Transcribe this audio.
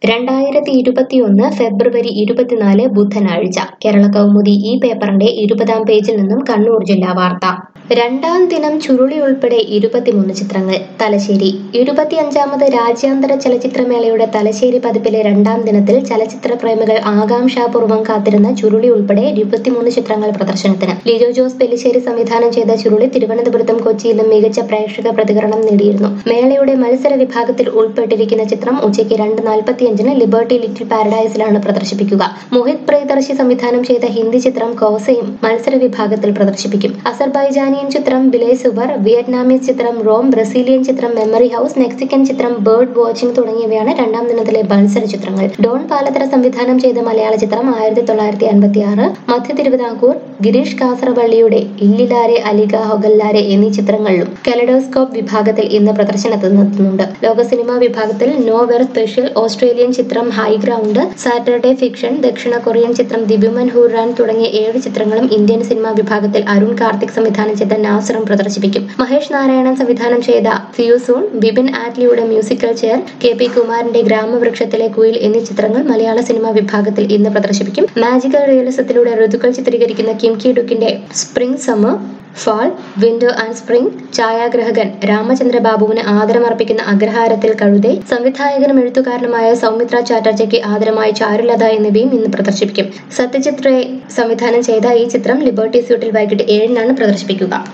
രണ്ടായിരത്തി ഇരുപത്തിയൊന്ന് ഫെബ്രുവരി ഇരുപത്തിനാല് ബുധനാഴ്ച കേരള കൗമുദി ഈ പേപ്പറിന്റെ ഇരുപതാം പേജിൽ നിന്നും കണ്ണൂർ ജില്ലാ വാർത്ത രണ്ടാം ദിനം ചുരുളി ഉൾപ്പെടെ ഇരുപത്തിമൂന്ന് ചിത്രങ്ങൾ തലശ്ശേരി ഇരുപത്തിയഞ്ചാമത് രാജ്യാന്തര ചലച്ചിത്രമേളയുടെ തലശ്ശേരി പതിപ്പിലെ രണ്ടാം ദിനത്തിൽ ചലച്ചിത്ര പ്രേമികൾ ആകാംക്ഷാപൂർവ്വം കാത്തിരുന്ന ചുരുളി ഉൾപ്പെടെ ഇരുപത്തിമൂന്ന് ചിത്രങ്ങൾ പ്രദർശനത്തിന് ലിജോ ജോസ് പെല്ലിശ്ശേരി സംവിധാനം ചെയ്ത ചുരുളി തിരുവനന്തപുരത്തും കൊച്ചിയിലും മികച്ച പ്രേക്ഷക പ്രതികരണം നേടിയിരുന്നു മേളയുടെ മത്സര വിഭാഗത്തിൽ ഉൾപ്പെട്ടിരിക്കുന്ന ചിത്രം ഉച്ചയ്ക്ക് രണ്ട് നാൽപ്പത്തിയഞ്ചിന് ലിബർട്ടി ലിറ്റിൽ പാരഡൈസിലാണ് പ്രദർശിപ്പിക്കുക മോഹിത് പ്രിയദർശി സംവിധാനം ചെയ്ത ഹിന്ദി ചിത്രം കോസയും മത്സര വിഭാഗത്തിൽ പ്രദർശിപ്പിക്കും അസർബൈജാനിയൻ ചിത്രം ബിലേസുവർ വിയറ്റ്നാമീസ് ചിത്രം റോം ബ്രസീലിയൻ ചിത്രം മെമ്മറി ഹൗസ് മെക്സിക്കൻ ചിത്രം ബേർഡ് വാച്ചിംഗ് തുടങ്ങിയവയാണ് രണ്ടാം ദിനത്തിലെ മത്സര ചിത്രങ്ങൾ ഡോൺ പാലത്തറ സംവിധാനം ചെയ്ത മലയാള ചിത്രം ആയിരത്തി തൊള്ളായിരത്തി അൻപത്തി ആറ് മധ്യ തിരുവിതാംകൂർ ഗിരീഷ് കാസറവള്ളിയുടെ ഇല്ലിലാരെ അലിഗ ഹൊഗല്ലാരെ എന്നീ ചിത്രങ്ങളിലും കെലഡോസ്കോപ്പ് വിഭാഗത്തിൽ ഇന്ന് പ്രദർശനത്തിനെത്തുന്നുണ്ട് ലോക സിനിമാ വിഭാഗത്തിൽ നോവെർ സ്പെഷ്യൽ ഓസ്ട്രേലിയൻ ചിത്രം ഹൈഗ്രൗണ്ട് സാറ്റർഡേ ഫിക്ഷൻ ദക്ഷിണ കൊറിയൻ ചിത്രം ദിബുമൻ ഹുറാൻ തുടങ്ങിയ ഏഴ് ചിത്രങ്ങളും ഇന്ത്യൻ സിനിമാ വിഭാഗത്തിൽ അരുൺ കാർത്തിക് സംവിധാനം ചെയ്ത നാസറും പ്രദർശിപ്പിക്കും മഹേഷ് നാരായണൻ സംവിധാനം ചെയ്ത ഫിയൂസൂൺ ബിപിൻ ആറ്റ്ലിയുടെ മ്യൂസിക്കൽ ചെയർ കെ പി കുമാറിന്റെ ഗ്രാമവൃക്ഷത്തിലെ കുയിൽ എന്നീ ചിത്രങ്ങൾ മലയാള സിനിമാ വിഭാഗത്തിൽ ഇന്ന് പ്രദർശിപ്പിക്കും മാജിക്കൽ റിയലിസത്തിലൂടെ ഋതുക്കൾ ചിത്രീകരിക്കുന്ന കിംകി ഡുക്കിന്റെ spring summer fall winter and spring ഛായാഗ്രഹകൻ രാമചന്ദ്ര ബാബുവിന് ആദരമർപ്പിക്കുന്ന അഗ്രഹാരത്തിൽ കഴുതെ സംവിധായകനും എഴുത്തുകാരനുമായ സൗമിത്ര ചാറ്റർജിക്ക് ആദരമായി ചാരുലത എന്നിവയും ഇന്ന് പ്രദർശിപ്പിക്കും സത്യജിത് റേ സംവിധാനം ചെയ്ത ഈ ചിത്രം ലിബർട്ടി സ്യൂട്ടിൽ വൈകിട്ട് ഏഴിനാണ് പ്രദർശിപ്പിക്കുക